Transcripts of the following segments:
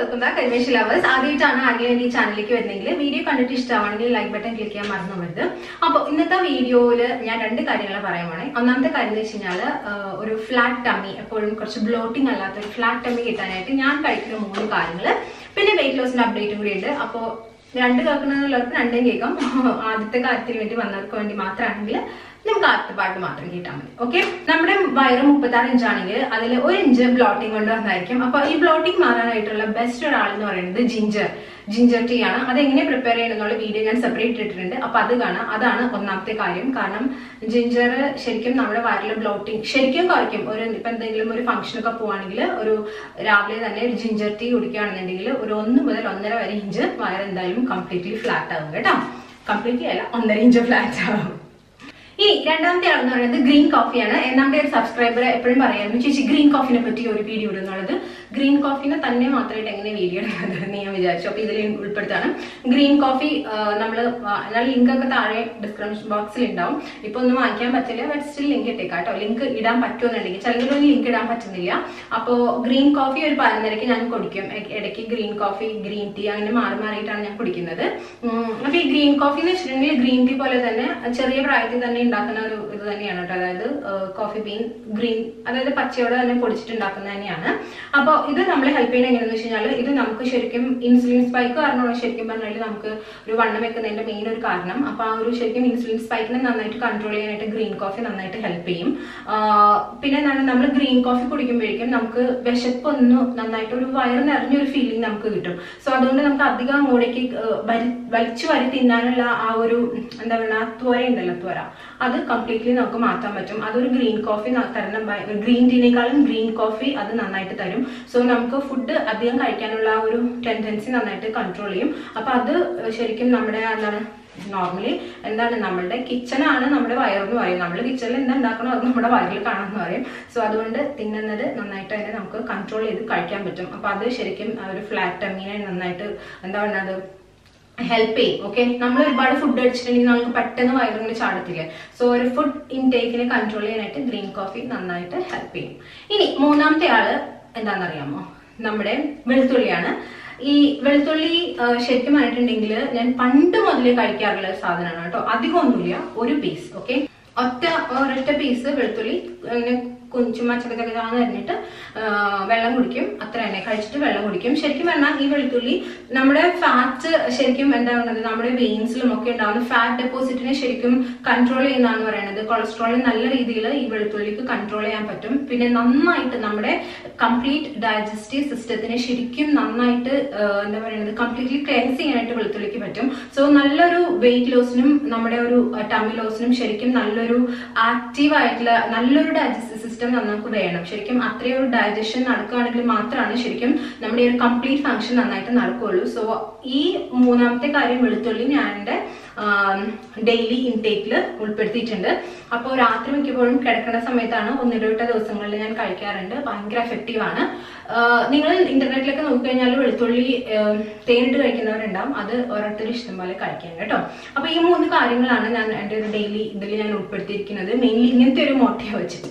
welcome back കരിമേഷ് lovers ആദ്യമായിട്ടാണ് ആരെങ്കിലും ഈ ചാനലിലേക്ക് വരുന്നെങ്കിൽ വീഡിയോ കണ്ടിട്ട് ഇഷ്ടമാണെങ്കിൽ ലൈക്ക് ബട്ടൺ ക്ലിക്ക് ചെയ്യാൻ മറന്നു പോകരുത് അപ്പോൾ ഇന്നത്തെ വീഡിയോയിൽ ഞാൻ രണ്ട് കാര്യങ്ങൾ പറയുവാണ് ഒന്നാമത്തെ കാര്യം എന്ന് വെച്ച് കഴിഞ്ഞാൽ ഒരു ഫ്ലാറ്റ് ടമ്മി എപ്പോഴും കുറച്ച് ബ്ലോട്ടിംഗ് അല്ലാത്ത ഒരു ഫ്ലാറ്റ് ടമ്മി കിട്ടാനായിട്ട് ഞാൻ കഴിക്കുന്ന മൂന്ന് കാര്യങ്ങൾ പിന്നെ വെയിറ്റ് ലോസിന്റെ അപ്ഡേറ്റും കൂടി ഉണ്ട് അപ്പോൾ രണ്ട് കേൾക്കണമെന്നുള്ളവർക്ക് രണ്ടും കേൾക്കാം ആദ്യത്തെ കാര്യത്തിന് വേണ്ടി വന്നവർക്ക് വേണ്ടി മാത്രമാണെങ്കിൽ നമുക്ക് ആദ്യത്തെ പാട്ട് മാത്രം കേട്ടാൽ മതി ഓക്കെ നമ്മുടെ വയറ് മുപ്പത്താറ് ഇഞ്ചാണെങ്കിൽ അതിൽ ഒരു ഇഞ്ച് ബ്ലോട്ടിംഗ് കൊണ്ട് വന്നായിരിക്കും അപ്പൊ ഈ ബ്ലോട്ടിംഗ് മാറാനായിട്ടുള്ള ബെസ്റ്റ് ഒരാൾ എന്ന് പറയുന്നത് ജിഞ്ചർ ജിഞ്ചർ ടീ ആണ് അത് എങ്ങനെ പ്രിപ്പയർ ചെയ്യണമെന്നുള്ള വീഡിയോ ഞാൻ സെപ്പറേറ്റ് ഇട്ടിട്ടുണ്ട് അപ്പൊ അത് കാണാം അതാണ് ഒന്നാമത്തെ കാര്യം കാരണം ജിഞ്ചർ ശരിക്കും നമ്മുടെ വയറിലെ ബ്ലോട്ടിംഗ് ശരിക്കും കുറയ്ക്കും ഒരു ഇപ്പൊ എന്തെങ്കിലും ഒരു ഫംഗ്ഷൻ ഒക്കെ പോവാണെങ്കിൽ ഒരു രാവിലെ തന്നെ ഒരു ജിഞ്ചർ ടീ കുടിക്കുകയാണെന്നുണ്ടെങ്കിൽ ഒരു ഒന്ന് മുതൽ ഒന്നര വരെ ഇഞ്ച് വയർ എന്തായാലും കംപ്ലീറ്റ്ലി ഫ്ലാറ്റ് ആവും കേട്ടോ കംപ്ലീറ്റ്ലി അല്ല ഒന്നര ഇഞ്ച് ഫ്ലാറ്റ് ആവും ഇനി രണ്ടാമത്തെ ആളെന്ന് പറയുന്നത് ഗ്രീൻ കോഫിയാണ് നമ്മുടെ ഒരു സബ്സ്ക്രൈബർ എപ്പോഴും പറയായിരുന്നു ചേച്ചി ഗ്രീൻ കോഫിനെ പറ്റി ഒരു വീഡിയോ ഇടുന്നുള്ളത് ഗ്രീൻ കോഫിനെ തന്നെ മാത്രമായിട്ട് എങ്ങനെ വീഡിയോ ഇടുന്നത് ഞാൻ വിചാരിച്ചു അപ്പൊ ഇതിൽ ഉൾപ്പെടുത്താണ് ഗ്രീൻ കോഫി നമ്മൾ എന്നാൽ ലിങ്ക് ഒക്കെ താഴെ ഡിസ്ക്രിപ്ഷൻ ബോക്സിൽ ഉണ്ടാവും ഇപ്പൊ ഒന്നും വാങ്ങിക്കാൻ പറ്റില്ല ബട്ട് സ്റ്റിൽ ലിങ്ക് ഇട്ടേക്കാം കേട്ടോ ലിങ്ക് ഇടാൻ പറ്റുമെന്നുണ്ടെങ്കിൽ ചിലതിലൊന്നും ലിങ്ക് ഇടാൻ പറ്റുന്നില്ല അപ്പോൾ ഗ്രീൻ കോഫി ഒരു പതിനരക്ക് ഞാൻ കുടിക്കും ഇടയ്ക്ക് ഗ്രീൻ കോഫി ഗ്രീൻ ടീ അങ്ങനെ മാറി മാറിയിട്ടാണ് ഞാൻ കുടിക്കുന്നത് അപ്പൊ ഈ ഗ്രീൻ കോഫി എന്ന് വെച്ചിട്ടുണ്ടെങ്കിൽ ഗ്രീൻ ടീ പോലെ തന്നെ ചെറിയ പ്രായത്തിൽ തന്നെ ഉണ്ടാക്കുന്ന ഒരു ഇത് തന്നെയാണ് കേട്ടോ അതായത് കോഫി ബീൻ ഗ്രീൻ അതായത് പച്ചയോടെ തന്നെ പൊടിച്ചിട്ട് ഉണ്ടാക്കുന്നത് തന്നെയാണ് അപ്പോൾ ഇത് നമ്മളെ ഹെൽപ്പ് ചെയ്യുന്നത് എങ്ങനെയാണെന്ന് വെച്ച് കഴിഞ്ഞാൽ ഇത് നമുക്ക് ശരിക്കും ഇൻസുലിൻ സ്പൈക്ക് കാരണമാണ് ശരിക്കും പറഞ്ഞാൽ നമുക്ക് ഒരു വണ്ണം വെക്കുന്നതിന്റെ മെയിൻ ഒരു കാരണം അപ്പോൾ ആ ഒരു ശരിക്കും ഇൻസുലിൻ സ്പൈക്കിനെ നന്നായിട്ട് കൺട്രോൾ ചെയ്യാനായിട്ട് ഗ്രീൻ കോഫി നന്നായിട്ട് ഹെൽപ്പ് ചെയ്യും പിന്നെ എന്താണ് നമ്മൾ ഗ്രീൻ കോഫി കുടിക്കുമ്പോഴേക്കും നമുക്ക് വിശപ്പ് ഒന്ന് നന്നായിട്ട് ഒരു വയറ് നിറഞ്ഞൊരു ഫീലിംഗ് നമുക്ക് കിട്ടും സോ അതുകൊണ്ട് നമുക്ക് അധികം അങ്ങോട്ടേക്ക് വലിച്ചു വരി തിന്നാനുള്ള ആ ഒരു എന്താ പറയുക ത്വര ഉണ്ടല്ലോ ത്വര അത് കംപ്ലീറ്റ്ലി നമുക്ക് മാറ്റാൻ പറ്റും അതൊരു ഗ്രീൻ കോഫി തരണം ഗ്രീൻ ടീനേക്കാളും ഗ്രീൻ കോഫി അത് നന്നായിട്ട് തരും സോ നമുക്ക് ഫുഡ് അധികം കഴിക്കാനുള്ള ആ ഒരു ടെൻഡൻസി നന്നായിട്ട് കൺട്രോൾ ചെയ്യും അപ്പൊ അത് ശരിക്കും നമ്മുടെ എന്താണ് നോർമലി എന്താണ് നമ്മളുടെ കിച്ചണാണ് നമ്മുടെ വയറെന്ന് പറയും നമ്മൾ കിച്ചണിൽ എന്താ ഉണ്ടാക്കണോ അത് നമ്മുടെ വയറിൽ കാണാമെന്ന് പറയും സോ അതുകൊണ്ട് തിന്നുന്നത് നന്നായിട്ട് തന്നെ നമുക്ക് കൺട്രോൾ ചെയ്ത് കഴിക്കാൻ പറ്റും അപ്പൊ അത് ശരിക്കും ഒരു ഫ്ലാറ്റ് ടമ്മീനെ നന്നായിട്ട് എന്താ പറയുന്നത് ഹെൽപ്പ് ചെയ്യും ഓക്കെ നമ്മൾ ഒരുപാട് ഫുഡ് കഴിച്ചിട്ടുണ്ടെങ്കിൽ നമുക്ക് പെട്ടെന്ന് വയറിങ്ങനെ ചാടത്തില്ലേ സോ ഒരു ഫുഡ് ഇൻടേക്കിനെ കൺട്രോൾ ചെയ്യാനായിട്ട് ഗ്രീൻ കോഫി നന്നായിട്ട് ഹെൽപ്പ് ചെയ്യും ഇനി മൂന്നാമത്തെ ആള് എന്താണെന്നറിയാമോ നമ്മുടെ വെളുത്തുള്ളിയാണ് ഈ വെളുത്തുള്ളി ശരിക്കും പറഞ്ഞിട്ടുണ്ടെങ്കിൽ ഞാൻ പണ്ട് മുതലേ കഴിക്കാറുള്ള ഒരു സാധനമാണ് കേട്ടോ അധികമൊന്നുമില്ല ഒരു പീസ് ഓക്കെ ഒറ്റ ഒരൊറ്റ പീസ് വെളുത്തുള്ളി ഇങ്ങനെ ചുമ്മാ ചക്കച്ചക്കാന്ന് പറഞ്ഞിട്ട് വെള്ളം കുടിക്കും അത്ര തന്നെ കഴിച്ചിട്ട് വെള്ളം കുടിക്കും ശരിക്കും പറഞ്ഞാൽ ഈ വെളുത്തുള്ളി നമ്മുടെ ഫാറ്റ് ശരിക്കും എന്താ പറയുന്നത് നമ്മുടെ വെയിൻസിലും ഒക്കെ ഉണ്ടാകുന്ന ഫാറ്റ് ഡെപ്പോസിറ്റിനെ ശരിക്കും കൺട്രോൾ ചെയ്യുന്നതാണ് പറയുന്നത് കൊളസ്ട്രോളിനെ നല്ല രീതിയിൽ ഈ വെളുത്തുള്ളിക്ക് കൺട്രോൾ ചെയ്യാൻ പറ്റും പിന്നെ നന്നായിട്ട് നമ്മുടെ കംപ്ലീറ്റ് ഡൈജസ്റ്റീവ് സിസ്റ്റത്തിനെ ശരിക്കും നന്നായിട്ട് എന്താ പറയുന്നത് കംപ്ലീറ്റ്ലി ക്ലെൻസ് ചെയ്യാനായിട്ട് വെളുത്തുള്ളിക്ക് പറ്റും സോ നല്ലൊരു വെയിറ്റ് ലോസിനും നമ്മുടെ ഒരു ടമ്മി ലോസിനും ശരിക്കും നല്ലൊരു ആക്റ്റീവ് ആയിട്ടുള്ള നല്ലൊരു ഡൈജസ്റ്റീവ് സിസ്റ്റം നമുക്ക് വേണം ശരിക്കും അത്രയും ഒരു ഡൈജഷൻ നടക്കുകയാണെങ്കിൽ മാത്രമാണ് ശരിക്കും നമ്മുടെ ഒരു കംപ്ലീറ്റ് ഫംഗ്ഷൻ നന്നായിട്ട് നടക്കുകയുള്ളൂ സോ ഈ മൂന്നാമത്തെ കാര്യം വെളുത്തുള്ളി ഞാൻ എൻ്റെ ഡെയിലി ഇൻടേക്കിൽ ഉൾപ്പെടുത്തിയിട്ടുണ്ട് അപ്പോൾ രാത്രി മിക്കപ്പോഴും കിടക്കുന്ന സമയത്താണ് ഒന്നിടവിട്ട ദിവസങ്ങളിൽ ഞാൻ കഴിക്കാറുണ്ട് ഭയങ്കര എഫക്റ്റീവ് ആണ് നിങ്ങൾ ഇന്റർനെറ്റിലൊക്കെ നോക്കിക്കഴിഞ്ഞാൽ വെളുത്തുള്ളി തേനിട്ട് കഴിക്കുന്നവരുണ്ടാവും അത് ഓരോരുത്തരും ഇഷ്ടം പോലെ കഴിക്കാൻ കേട്ടോ അപ്പൊ ഈ മൂന്ന് കാര്യങ്ങളാണ് ഞാൻ എൻ്റെ ഒരു ഡെയിലി ഇതിൽ ഞാൻ ഉൾപ്പെടുത്തിയിരിക്കുന്നത് മെയിൻലി ഇങ്ങനത്തെ ഒരു മോട്ടീവ് വെച്ചിട്ട്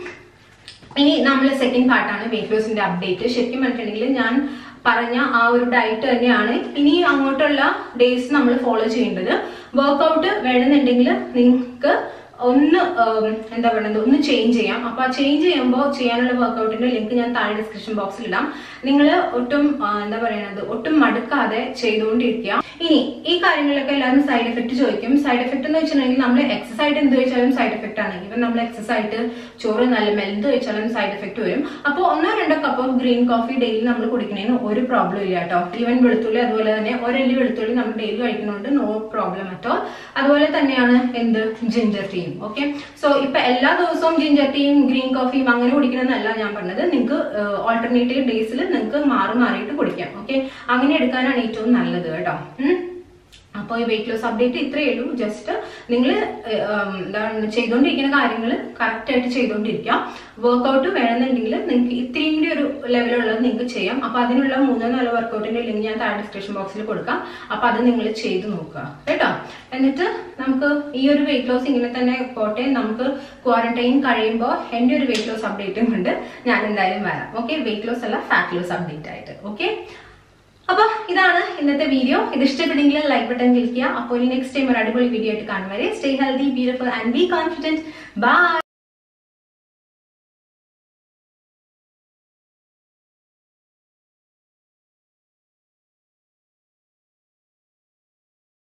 ഇനി നമ്മൾ സെക്കൻഡ് പാർട്ടാണ് വെയിറ്റ് ലോസിന്റെ അപ്ഡേറ്റ് ശരിക്കും പറഞ്ഞിട്ടുണ്ടെങ്കിൽ ഞാൻ പറഞ്ഞ ആ ഒരു ഡയറ്റ് തന്നെയാണ് ഇനി അങ്ങോട്ടുള്ള ഡേയ്സ് നമ്മൾ ഫോളോ ചെയ്യേണ്ടത് വർക്കൗട്ട് വേണമെന്നുണ്ടെങ്കിൽ നിങ്ങൾക്ക് ഒന്ന് എന്താ പറയുന്നത് ഒന്ന് ചേഞ്ച് ചെയ്യാം അപ്പൊ ആ ചേഞ്ച് ചെയ്യുമ്പോൾ ചെയ്യാനുള്ള വർക്കൗട്ടിന്റെ ലിങ്ക് ഞാൻ താഴെ ഡിസ്ക്രിപ്ഷൻ ബോക്സിൽ ഇടാം നിങ്ങൾ ഒട്ടും എന്താ പറയുന്നത് ഒട്ടും മടുക്കാതെ ചെയ്തുകൊണ്ടിരിക്കുക ഇനി ഈ കാര്യങ്ങളിലൊക്കെ എല്ലാവരും സൈഡ് എഫക്ട് ചോദിക്കും സൈഡ് എഫക്ട് എന്ന് വെച്ചിട്ടുണ്ടെങ്കിൽ നമ്മൾ എക്സസൈസ് ആയിട്ട് എന്ത് കഴിച്ചാലും സൈഡ് എഫക്ട് ആണ് ഇവൻ നമ്മൾ എക്സസൈസ് ആയിട്ട് ചോറ് നല്ല മെൽത് കഴിച്ചാലും സൈഡ് എഫക്ട് വരും അപ്പോൾ ഒന്നോ രണ്ടോ cup of green coffee daily നമ്മൾ കുടിക്കുന്നതിന് ഒരു പ്രോബ്ലം ഇല്ല കേട്ടോ ഈവൻ വെളുത്തുള്ളി അതുപോലെ തന്നെ ഒരല്ലി വെളുത്തുള്ളി നമ്മൾ ഡെയിലി കഴിക്കുന്നതുകൊണ്ട് നോ പ്രോബ്ലം അറ്റോ അതുപോലെ തന്നെയാണ് എന്ത് ജിഞ്ചർ ടീയും ഓക്കെ സോ ഇപ്പൊ എല്ലാ ദിവസവും ജിഞ്ചർ ടീയും ഗ്രീൻ കോഫിയും അങ്ങനെ കുടിക്കണമെന്നല്ല ഞാൻ പറഞ്ഞത് നിങ്ങൾക്ക് ഓൾട്ടർനേറ്റീവ് ഡേയ്സിൽ നിങ്ങൾക്ക് മാറി മാറിയിട്ട് കുടിക്കാം ഓക്കെ അങ്ങനെ എടുക്കാനാണ് ഏറ്റവും നല്ലത് കേട്ടോ അപ്പോൾ ഈ വെയിറ്റ് ലോസ് അപ്ഡേറ്റ് ഇത്രയേ ഉള്ളൂ ജസ്റ്റ് നിങ്ങൾ എന്താണ് ചെയ്തുകൊണ്ടിരിക്കുന്ന കാര്യങ്ങൾ കറക്റ്റായിട്ട് ചെയ്തുകൊണ്ടിരിക്കുക വർക്കൗട്ട് വേണമെന്നുണ്ടെങ്കിൽ നിങ്ങൾക്ക് ഇത്രയും കൂടി ഒരു ലെവലുള്ളത് നിങ്ങൾക്ക് ചെയ്യാം അപ്പോൾ അതിനുള്ള മൂന്നോ നാലോ വർക്കൗട്ടിന്റെ ലിങ്ക് ഞാൻ താഴെ ഡിസ്ക്രിപ്ഷൻ ബോക്സിൽ കൊടുക്കാം അപ്പോൾ അത് നിങ്ങൾ ചെയ്ത് നോക്കുക കേട്ടോ എന്നിട്ട് നമുക്ക് ഈ ഒരു വെയിറ്റ് ലോസ് ഇങ്ങനെ തന്നെ പോട്ടെ നമുക്ക് ക്വാറന്റൈൻ കഴിയുമ്പോൾ എൻ്റെ ഒരു വെയിറ്റ് ലോസ് അപ്ഡേറ്റും ഉണ്ട് ഞാൻ എന്തായാലും വരാം ഓക്കെ വെയിറ്റ് ലോസ് അല്ല ഫാറ്റ് ലോസ് അപ്ഡേറ്റ് ആയിട്ട് ഓക്കെ അപ്പൊ ഇതാണ് ഇന്നത്തെ വീഡിയോ ഇത് ഇഷ്ടപ്പെട്ടെങ്കിൽ ലൈക്ക് ബട്ടൺ ക്ലിക്ക് ചെയ്യുക അപ്പോൾ ഇനി നെക്സ്റ്റ് ടൈം ഒരു അടിപൊളി വീഡിയോ ആയിട്ട് കാണും വരെ stay healthy beautiful and be confident by